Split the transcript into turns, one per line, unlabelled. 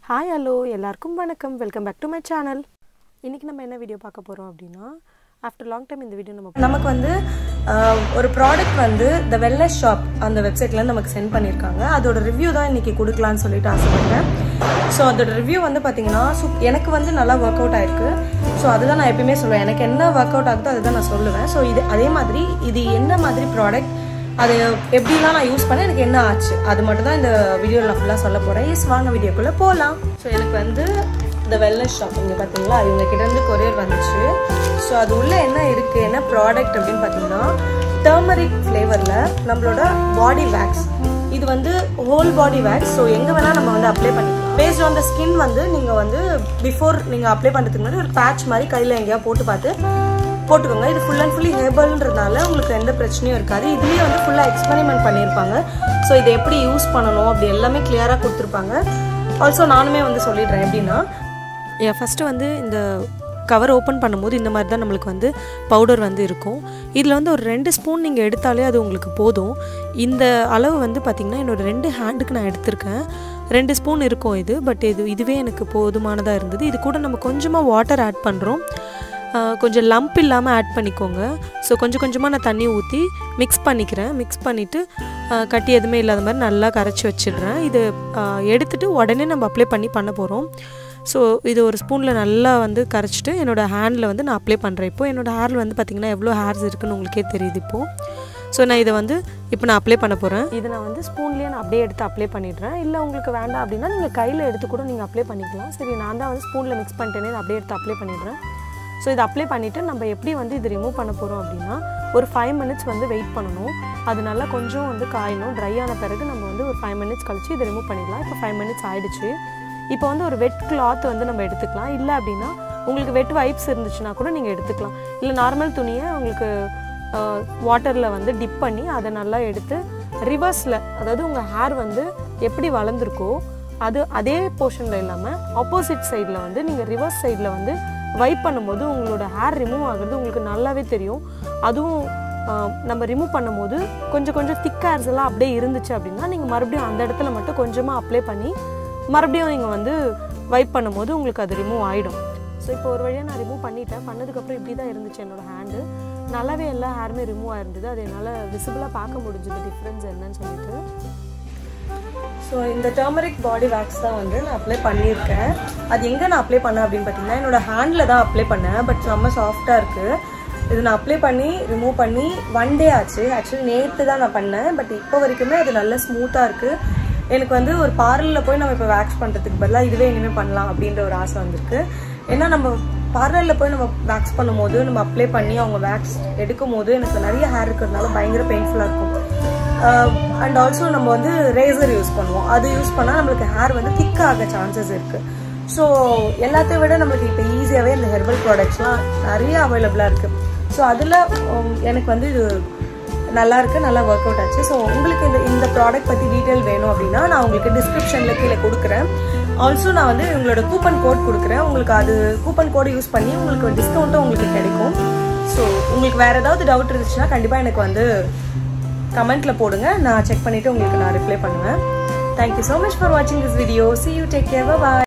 hi hello எல்லாருக்கும் வணக்கம் welcome back to my channel இன்றைக்கி நம்ம என்ன வீடியோ பார்க்க போகிறோம் அப்படின்னா ஆஃப்டர் லாங் டைம் இந்த வீடியோ நம்ம
நமக்கு வந்து ஆஹ், ஒரு ப்ராடக்ட் வந்து த வெல்லஸ் ஷாப் அந்த வெப்சைட்ல நமக்கு சென்ட் பண்ணியிருக்காங்க அதோட ரிவ்யூ தான் இன்னைக்கு கொடுக்கலான்னு சொல்லிட்டு ஆசைப்பட்டேன் ஸோ அதோட ரிவ்யூ வந்து பார்த்தீங்கன்னா சூப் எனக்கு வந்து நல்லா ஒர்க் அவுட் ஆயிருக்கு ஸோ அதுதான் நான் எப்பயுமே சொல்லுவேன் எனக்கு என்ன ஒர்க் அவுட் ஆகுதோ அதுதான் நான் சொல்லுவேன் ஸோ இது அதே மாதிரி இது என்ன மாதிரி ப்ராடக்ட் அது எப்படிலாம் நான் யூஸ் பண்ணேன் எனக்கு என்ன ஆச்சு அது மட்டும் தான் இந்த வீடியோவில் நான் ஃபுல்லாக சொல்ல போகிறேன் எஸ் வாங்க வீடியோக்குள்ளே போகலாம் ஸோ எனக்கு வந்து இந்த வெல்லஸ் ஷாப் இங்கே பார்த்தீங்களா இவங்க கிட்ட இருந்து கொரியர் வந்துச்சு ஸோ அது உள்ள என்ன இருக்கு என்ன ப்ராடக்ட் அப்படின்னு பார்த்தீங்கன்னா டர்மரிக் ஃப்ளேவரில் நம்மளோட பாடி வேக்ஸ் இது வந்து ஹோல் பாடி வேக்ஸ் ஸோ எங்கே வேணால் நம்ம வந்து அப்ளை பண்ணிக்கலாம் பேஸ்ட் ஆன் த ஸ்கின் வந்து நீங்கள் வந்து பிஃபோர் நீங்கள் அப்ளை பண்ணுறதுக்கு முன்னாடி ஒரு பேட்ச் மாதிரி கையில் எங்கேயாவது போட்டு பார்த்து போட்டுக்கோங்க இது ஃபுல் அண்ட் ஃபுல்லி ஹெர்பல்ன்றதுனால உங்களுக்கு எந்த பிரச்சனையும் இருக்காது இதுலேயே வந்து ஃபுல்லாக எக்ஸ்பெரிமெண்ட் பண்ணியிருப்பாங்க ஸோ இதை எப்படி யூஸ் பண்ணணும் அப்படி எல்லாமே கிளியராக கொடுத்துருப்பாங்க ஆல்சோ நானுமே வந்து சொல்லிடுறேன் எப்படின்னா
ஏன் ஃபஸ்ட்டு வந்து இந்த கவர் ஓப்பன் பண்ணும்போது இந்த மாதிரி தான் நம்மளுக்கு வந்து பவுடர் வந்து இருக்கும் இதில் வந்து ஒரு ரெண்டு ஸ்பூன் நீங்கள் எடுத்தாலே அது உங்களுக்கு போதும் இந்த அளவு வந்து பார்த்திங்கன்னா என்னோட ரெண்டு ஹேண்டுக்கு நான் எடுத்திருக்கேன் ரெண்டு ஸ்பூன் இருக்கும் இது பட் இது இதுவே எனக்கு போதுமானதாக இருந்தது இது கூட நம்ம கொஞ்சமாக வாட்டர் ஆட் பண்ணுறோம் ஆஹ் கொஞ்சம் லம்ப் இல்லாமல் ஆட் பண்ணிக்கோங்க ஸோ கொஞ்சம் கொஞ்சமாக நான் தண்ணி ஊற்றி மிக்ஸ் பண்ணிக்கிறேன் மிக்ஸ் பண்ணிவிட்டு கட்டி எதுவுமே இல்லாத மாதிரி நல்லா கரைச்சி வச்சிடுறேன் இது ஆஹ் எடுத்துட்டு உடனே நம்ம அப்ளை பண்ணி பண்ண போகிறோம் ஸோ இது ஒரு ஸ்பூனில் நல்லா வந்து கரைச்சிட்டு என்னோடய ஹேண்டில் வந்து நான் அப்ளை பண்ணுறேன் இப்போ என்னோடய ஹேரில் வந்து பார்த்திங்கன்னா எவ்வளோ ஹேர்ஸ் இருக்குன்னு உங்களுக்கே தெரியுது இப்போது ஸோ நான் இதை வந்து இப்போ நான் அப்ளை பண்ண போகிறேன் இதை நான் வந்து ஸ்பூன்லேயே நான் அப்படியே எடுத்து அப்ளை பண்ணிடுறேன் இல்லை உங்களுக்கு வேண்டாம் அப்படின்னா நீங்கள் கையில் எடுத்து கூட நீங்கள் அப்ளை பண்ணிக்கலாம் சரி நான் தான் வந்து ஸ்பூனில் மிக்ஸ் பண்ணிட்டேனே நான் அப்படியே எடுத்து அப்ளை பண்ணிடுறேன் ஸோ இதை அப்ளை பண்ணிவிட்டு நம்ம எப்படி வந்து இது ரிமூவ் பண்ண போகிறோம் அப்படின்னா ஒரு ஃபைவ் மினிட்ஸ் வந்து வெயிட் பண்ணணும் அது நல்லா கொஞ்சம் வந்து காயணும் ட்ரை ஆன பிறகு நம்ம வந்து ஒரு ஃபைவ் மினிட்ஸ் கழிச்சு இதை ரிமூவ் பண்ணிடலாம் இப்போ ஃபைவ் மினிட்ஸ் ஆயிடுச்சு இப்போ வந்து ஒரு வெட் கிளாத் வந்து நம்ம எடுத்துக்கலாம் இல்லை அப்படின்னா உங்களுக்கு வெட் வைப்ஸ் இருந்துச்சுன்னா கூட நீங்கள் எடுத்துக்கலாம் இல்லை நார்மல் துணியை உங்களுக்கு வாட்டரில் வந்து டிப் பண்ணி அதை நல்லா எடுத்து ரிவர்ஸில் அதாவது உங்கள் ஹேர் வந்து எப்படி வளர்ந்துருக்கோ அது அதே போர்ஷனில் இல்லாமல் ஆப்போசிட் சைடில் வந்து நீங்கள் ரிவர்ஸ் சைடில் வந்து வைப் பண்ணும்போது உங்களோட ஹேர் ரிமூவ் ஆகுறது உங்களுக்கு நல்லாவே தெரியும் அதுவும் ஆஹ், நம்ம ரிமூவ் பண்ணும்போது கொஞ்சம் கொஞ்சம் திக் ஹேர்ஸ் எல்லாம் அப்படியே இருந்துச்சு அப்படின்னா நீங்கள் மறுபடியும் அந்த இடத்துல மட்டும் கொஞ்சமாக அப்ளை பண்ணி மறுபடியும் நீங்கள் வந்து வைப் பண்ணும்போது உங்களுக்கு அது ரிமூவ் ஆகிடும் ஸோ இப்போ ஒரு வழியாக நான் ரிமூவ் பண்ணிட்டேன் பண்ணதுக்கப்புறம் இப்படி தான் இருந்துச்சு என்னோட ஹேண்டு நல்லாவே எல்லா ஹேருமே ரிமூவ் ஆயிருந்தது அது என்னால் விசிபிளாக பார்க்க முடிஞ்சது டிஃப்ரென்ஸ் என்னன்னு சொல்லிட்டு
ஸோ இந்த டர்மரிக் பாடி வேக்ஸ் தான் வந்து நான் அப்ளை பண்ணியிருக்கேன் அது எங்கே நான் அப்ளை பண்ணேன் அப்படின்னு பார்த்தீங்கன்னா என்னோட ஹேண்டில் தான் அப்ளை பண்ணேன் பட் செம்ம சாஃப்டாக இருக்குது இது நான் அப்ளை பண்ணி ரிமூவ் பண்ணி ஒன் டே ஆச்சு ஆக்சுவலி நேற்று தான் நான் பண்ணேன் பட் இப்போ வரைக்குமே அது நல்ல ஸ்மூத்தாக இருக்குது எனக்கு வந்து ஒரு பார்லரில் போய் நம்ம இப்போ வேக்ஸ் பண்ணுறதுக்கு பதிலாக இதுவே இனிமேல் பண்ணலாம் அப்படின்ற ஒரு ஆசை வந்திருக்கு ஏன்னா நம்ம பார்லரில் போய் நம்ம வேக்ஸ் பண்ணும்போது நம்ம அப்ளை பண்ணி அவங்க வேக்ஸ் எடுக்கும் போது எனக்கு நிறைய ஹேர் இருக்கிறதுனால பயங்கர பெயின்ஃபுல்லாக இருக்கும் அண்ட் ஆல்சோ நம்ம வந்து ரேசர் யூஸ் பண்ணுவோம் அது யூஸ் பண்ணால் நம்மளுக்கு ஹேர் வந்து திக் ஆக சான்சஸ் இருக்குது ஸோ எல்லாத்தையும் விட நம்மளுக்கு இப்போ ஈஸியாகவே இந்த ஹெர்பல் ப்ராடக்ட்ஸ்லாம் நிறைய அவைலபிளாக இருக்குது ஸோ அதில் எனக்கு வந்து இது நல்லா இருக்கு நல்லா ஒர்க் அவுட் ஆச்சு ஸோ உங்களுக்கு இந்த இந்த ப்ராடக்ட் பற்றி டீட்டெயில் வேணும் அப்படின்னா நான் உங்களுக்கு டிஸ்கிரிப்ஷனில் கீழே கொடுக்குறேன் ஆல்சோ நான் வந்து உங்களோட கூப்பன் கோட் கொடுக்குறேன் உங்களுக்கு அது கூப்பன் கோடு யூஸ் பண்ணி உங்களுக்கு டிஸ்கவுண்ட்டும் உங்களுக்கு கிடைக்கும் ஸோ உங்களுக்கு வேறு ஏதாவது டவுட் இருந்துச்சுன்னா கண்டிப்பாக எனக்கு வந்து கமெண்ட்டில் போடுங்க நான் செக் பண்ணிவிட்டு உங்களுக்கு நான் ரிப்ளை பண்ணுவேன் தேங்க்யூ ஸோ மச் ஃபார் வாட்சிங் this video see you take care bye